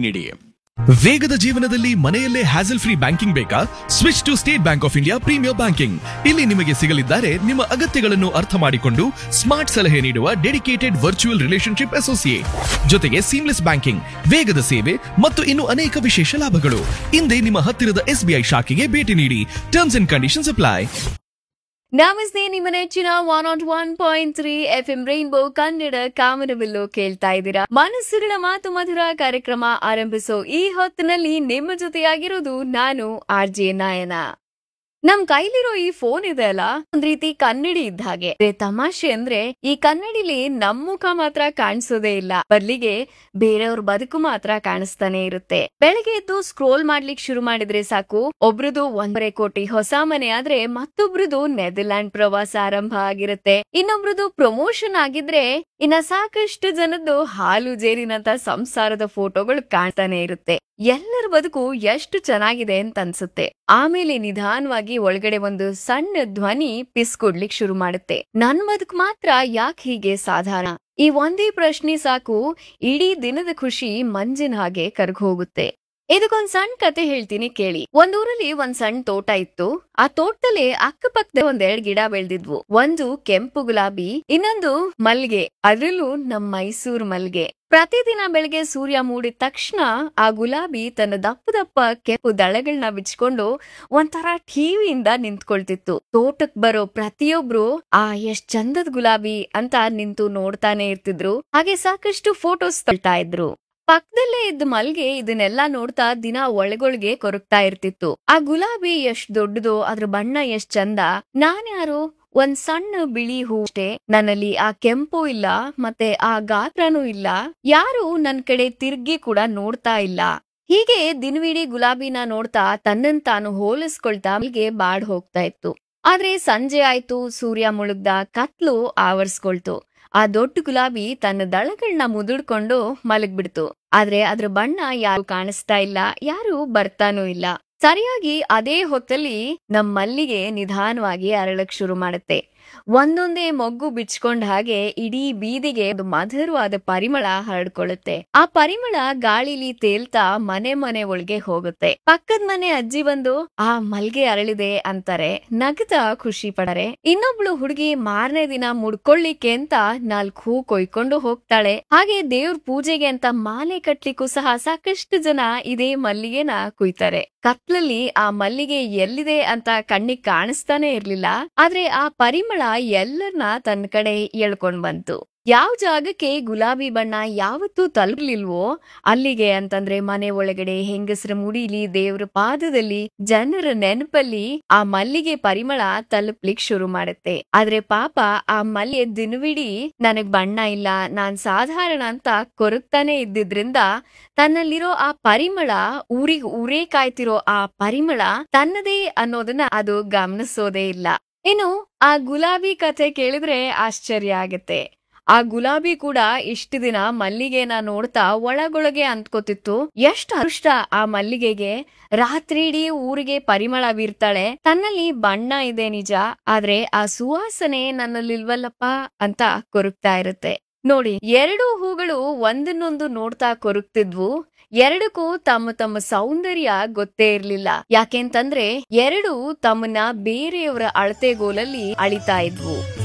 ನೀಡಿ ವೇಗದ ಜೀವನದಲ್ಲಿ ಮನೆಯಲ್ಲೇ ಹ್ಯಾಸಲ್ ಫ್ರೀ ಬ್ಯಾಂಕಿಂಗ್ ಬೇಕಾ switch to State Bank of India premier banking ಇಲ್ಲಿ ನಿಮಗೆ ಸಿಗಲಿದ್ದಾರೆ ನಿಮ್ಮ ಅಗತ್ಯಗಳನ್ನು ಅರ್ಥ ಮಾಡಿಕೊಂಡು ಸ್ಮಾರ್ಟ್ ಸಲಹೆ ನೀಡುವ ಡೆಡಿಕೇಟೆಡ್ ವರ್ಚುವಲ್ ರಿಲೇಶನ್ಶಿಪ್ ಅಸೋಸಿಯೇಟ್ ಜೊತೆಗೆ ಸೀಮ್ಲೆಸ್ ಬ್ಯಾಂಕಿಂಗ್ ವೇಗದ ಸೇವೆ ಮತ್ತು ಇನ್ನು ಅನೇಕ ವಿಶೇಷ ಲಾಭಗಳು ಹಿಂದೆ ನಿಮ್ಮ ಹತ್ತಿರದ ಎಸ್ಬಿಐ ಶಾಖೆಗೆ ಭೇಟಿ ನೀಡಿ ಟರ್ಮ್ಸ್ ಅಂಡ್ ಕಂಡೀಷನ್ಸ್ ಅಪ್ಲೈ ನಮಸ್ತೆ ನಿಮ್ಮ ನೆಚ್ಚಿನ one nought one point three F M rainbow Kannada Kamanabillu ಕೇಳ್ತಾ ಇದ್ದೀರಾ ಮನಸ್ಸುಗಳ ಮಾತು ಮಧುರ ಕಾರ್ಯಕ್ರಮ ಆರಂಭಿಸೋ ಈ ಹೊತ್ತಿನಲ್ಲಿ ನಿಮ್ಮ ಜೊತೆಯಾಗಿರೋದು ನಾನು ಆರ್ ಜೆ ನಾಯನ ನಮ್ ಕೈಲಿರೋ ಈ ಫೋನ್ ಇದೆ ಅಲ್ಲ ಒಂದ್ ರೀತಿ ಕನ್ನಡಿ ಇದ್ದ ಹಾಗೆ ಅದೇ ತಮಾಷೆ ಅಂದ್ರೆ ಈ ಕನ್ನಡಿಲಿ ನಮ್ ಮುಖ ಮಾತ್ರ ಕಾಣಿಸೋದೇ ಇಲ್ಲ ಬದ್ಲಿಗೆ ಬೇರೆಯವ್ರ ಬದುಕು ಮಾತ್ರ ಕಾಣಿಸ್ತಾನೆ ಇರುತ್ತೆ ಬೆಳಗ್ಗೆ ಎದ್ದು ಸ್ಕ್ರೋಲ್ ಮಾಡ್ಲಿಕ್ ಶುರು ಮಾಡಿದ್ರೆ ಸಾಕು ಒಬ್ರದು ಒಂದೂವರೆ ಕೋಟಿ ಹೊಸ ಮನೆ ಆದ್ರೆ ಮತ್ತೊಬ್ರದು ನೆದರ್ಲ್ಯಾಂಡ್ ಪ್ರವಾಸ ಆರಂಭ ಆಗಿರುತ್ತೆ ಇನ್ನೊಬ್ರದು ಪ್ರಮೋಷನ್ ಆಗಿದ್ರೆ ಇನ್ನ ಸಾಕಷ್ಟು ಜನದ್ದು ಹಾಲು ಜೇರಿನಂತ ಸಂಸಾರದ ಫೋಟೋಗಳು ಕಾಣ್ತಾನೆ ಇರುತ್ತೆ ಎಲ್ಲರ ಬದುಕು ಎಷ್ಟು ಚೆನ್ನಾಗಿದೆ ಅಂತ ಅನ್ಸುತ್ತೆ ಆಮೇಲೆ ನಿಧಾನವಾಗಿ ಒಳಗಡೆ ಒಂದು ಸಣ್ಣ ಧ್ವನಿ ಪಿಸ್ ಕೊಡ್ಲಿಕ್ ಶುರು ಮಾಡುತ್ತೆ ನನ್ ಬದುಕು ಮಾತ್ರ ಯಾಕೆ ಹೀಗೆ ಸಾಧಾರಣ ಈ ಒಂದೇ ಪ್ರಶ್ನೆ ಸಾಕು ಇಡೀ ದಿನದ ಖುಷಿ ಮಂಜಿನ ಹಾಗೆ ಕರ್ಗ್ ಹೋಗುತ್ತೆ ಇದಕ್ಕೊಂದ್ ಸಣ್ಣ ಕತೆ ಹೇಳ್ತೀನಿ ಕೇಳಿ ಒಂದೂರಲ್ಲಿ ಒಂದ್ ಸಣ್ಣ ತೋಟ ಇತ್ತು ಆ ತೋಟದಲ್ಲಿ ಅಕ್ಕಪಕ್ಕದ ಒಂದೆರಡ್ ಗಿಡ ಬೆಳೆದಿದ್ವು ಒಂದು ಕೆಂಪು ಗುಲಾಬಿ ಇನ್ನೊಂದು ಮಲ್ಗೆ ಅದ್ರಲ್ಲೂ ನಮ್ ಮೈಸೂರು ಮಲ್ಗೆ ಪ್ರತಿದಿನ ಬೆಳಗ್ಗೆ ಸೂರ್ಯ ಮೂಡಿದ ತಕ್ಷಣ ಆ ಗುಲಾಬಿ ತನ್ನ ದಪ್ಪ ದಪ್ಪ ಕೆಂಪು ದಳಗಳನ್ನ ಬಿಚ್ಕೊಂಡು ಒಂಥರ ಟಿವಿಯಿಂದ ನಿಂತ್ಕೊಳ್ತಿತ್ತು ತೋಟಕ್ ಬರೋ ಪ್ರತಿಯೊಬ್ರು ಆ ಎಷ್ಟ್ ಚಂದದ ಗುಲಾಬಿ ಅಂತ ನಿಂತು ನೋಡ್ತಾನೆ ಇರ್ತಿದ್ರು ಹಾಗೆ ಸಾಕಷ್ಟು ಫೋಟೋಸ್ ತಳ್ತಾ ಇದ್ರು ಪಕ್ಕದಲ್ಲೇ ಇದ್ದ ಮಲ್ಗೆ ಇದನ್ನೆಲ್ಲ ನೋಡ್ತಾ ದಿನ ಒಳಗೊಳಗೆ ಕೊರಗ್ತಾ ಇರ್ತಿತ್ತು ಆ ಗುಲಾಬಿ ಎಷ್ಟ್ ದೊಡ್ಡದು ಅದ್ರ ಬಣ್ಣ ಎಷ್ಟ್ ಚಂದ ನಾನ್ಯಾರು ಒಂದ್ ಸಣ್ಣ ಬಿಳಿ ಹೂ ಅಷ್ಟೇ ನನ್ನಲ್ಲಿ ಆ ಕೆಂಪು ಇಲ್ಲ ಮತ್ತೆ ಆ ಗಾತ್ರನೂ ಇಲ್ಲ ಯಾರು ನನ್ ಕಡೆ ತಿರ್ಗಿ ಕೂಡ ನೋಡ್ತಾ ಇಲ್ಲ ಹೀಗೆ ದಿನವಿಡೀ ಗುಲಾಬಿನ ನೋಡ್ತಾ ತನ್ನನ್ ತಾನು ಹೋಲಿಸ್ಕೊಳ್ತಾ ಮಲ್ಗೆ ಬಾಡ್ ಹೋಗ್ತಾ ಇತ್ತು ಆದ್ರೆ ಸಂಜೆ ಆಯ್ತು ಸೂರ್ಯ ಮುಳುಗ್ದ ಕತ್ಲು ಆವರ್ಸ್ಕೊಳ್ತು ಆ ದೊಡ್ಡ ಗುಲಾಬಿ ತನ್ನ ದಳಗಳನ್ನ ಮುದುಡ್ಕೊಂಡು ಮಲಗ್ಬಿಡ್ತು ಆದ್ರೆ ಅದ್ರ ಬಣ್ಣ ಯಾರು ಕಾಣಿಸ್ತಾ ಇಲ್ಲ ಯಾರು ಬರ್ತಾನೂ ಇಲ್ಲ ಸರಿಯಾಗಿ ಅದೇ ಹೊತ್ತಲ್ಲಿ ನಮ್ ಮಲ್ಲಿಗೆ ನಿಧಾನವಾಗಿ ಅರಳಕ್ ಶುರು ಮಾಡುತ್ತೆ ಒಂದೊಂದೇ ಮೊಗ್ಗು ಬಿಚ್ಕೊಂಡ್ ಹಾಗೆ ಇಡೀ ಬೀದಿಗೆ ಒಂದು ಮಧುರವಾದ ಪರಿಮಳ ಹರಡ್ಕೊಳ್ಳುತ್ತೆ ಆ ಪರಿಮಳ ಗಾಳಿಲಿ ತೇಲ್ತಾ ಮನೆ ಮನೆ ಒಳಗೆ ಹೋಗುತ್ತೆ ಪಕ್ಕದ ಮನೆ ಅಜ್ಜಿ ಬಂದು ಆ ಮಲ್ಗೆ ಅರಳಿದೆ ಅಂತಾರೆ ನಗ್ತಾ ಖುಷಿ ಪಡರೆ ಇನ್ನೊಬ್ಳು ಹುಡುಗಿ ಮಾರನೇ ದಿನ ಮುಡ್ಕೊಳ್ಳಿಕ್ಕೆ ಅಂತ ನಾಲ್ಕು ಹೂ ಕೊಯ್ಕೊಂಡು ಹೋಗ್ತಾಳೆ ಹಾಗೆ ದೇವ್ರ ಪೂಜೆಗೆ ಅಂತ ಮಾಲೆ ಕಟ್ಲಿಕ್ಕೂ ಸಹ ಸಾಕಷ್ಟು ಜನ ಇದೇ ಮಲ್ಲಿಗೆನ ಕುಯ್ತಾರೆ ಕತ್ಲಲ್ಲಿ ಆ ಮಲ್ಲಿಗೆ ಎಲ್ಲಿದೆ ಅಂತ ಕಣ್ಣಿಗೆ ಕಾಣಿಸ್ತಾನೆ ಇರ್ಲಿಲ್ಲ ಆದ್ರೆ ಆ ಪರಿಮಳ ಎಲ್ಲರನ್ನ ತನ್ನ ಕಡೆ ಎಳ್ಕೊಂಡ್ ಬಂತು ಯಾವ ಜಾಗಕ್ಕೆ ಗುಲಾಬಿ ಬಣ್ಣ ಯಾವತ್ತೂ ತಲುಪಲಿಲ್ವೋ ಅಲ್ಲಿಗೆ ಅಂತಂದ್ರೆ ಮನೆ ಒಳಗಡೆ ಹೆಂಗಸರ ಮುಡಿಲಿ ದೇವ್ರ ಪಾದದಲ್ಲಿ ಜನರ ನೆನಪಲ್ಲಿ ಆ ಮಲ್ಲಿಗೆ ಪರಿಮಳ ತಲುಪ್ಲಿಕ್ ಶುರು ಮಾಡುತ್ತೆ ಆದ್ರೆ ಪಾಪ ಆ ಮಲ್ಲಿಗೆ ದಿನವಿಡೀ ನನಗ್ ಬಣ್ಣ ಇಲ್ಲ ನಾನ್ ಸಾಧಾರಣ ಅಂತ ಕೊರಗ್ತಾನೆ ಇದ್ದಿದ್ರಿಂದ ತನ್ನಲ್ಲಿರೋ ಆ ಪರಿಮಳ ಊರಿಗ್ ಊರೇ ಕಾಯ್ತಿರೋ ಆ ಪರಿಮಳ ತನ್ನದೇ ಅನ್ನೋದನ್ನ ಅದು ಗಮನಿಸೋದೇ ಇಲ್ಲ ಇನ್ನು ಆ ಗುಲಾಬಿ ಕಥೆ ಕೇಳಿದ್ರೆ ಆಶ್ಚರ್ಯ ಆಗತ್ತೆ ಆ ಗುಲಾಬಿ ಕೂಡ ಇಷ್ಟು ದಿನ ಮಲ್ಲಿಗೆನ ನೋಡ್ತಾ ಒಳಗೊಳಗೆ ಅಂದ್ಕೋತಿತ್ತು ಎಷ್ಟ್ ಅದೃಷ್ಟ ಆ ಮಲ್ಲಿಗೆಗೆ ರಾತ್ರಿ ಇಡೀ ಊರಿಗೆ ಪರಿಮಳ ಬೀರ್ತಾಳೆ ತನ್ನಲ್ಲಿ ಬಣ್ಣ ಇದೆ ನಿಜ ಆದ್ರೆ ಆ ಸುವಾಸನೆ ನನ್ನಲ್ಲಿಲ್ವಲ್ಲಪ್ಪ ಅಂತ ಕೊರಗ್ತಾ ಇರುತ್ತೆ ನೋಡಿ ಎರಡು ಹೂಗಳು ಒಂದನ್ನೊಂದು ನೋಡ್ತಾ ಕೊರಗ್ತಿದ್ವು ಎರಡಕ್ಕೂ ತಮ್ಮ ತಮ್ಮ ಸೌಂದರ್ಯ ಗೊತ್ತೇ ಇರ್ಲಿಲ್ಲ ಯಾಕೆಂತಂದ್ರೆ ಎರಡು ತಮ್ಮನ್ನ ಬೇರೆಯವರ ಅಳತೆಗೋಲಲ್ಲಿ ಅಳಿತಾ ಇದ್ವು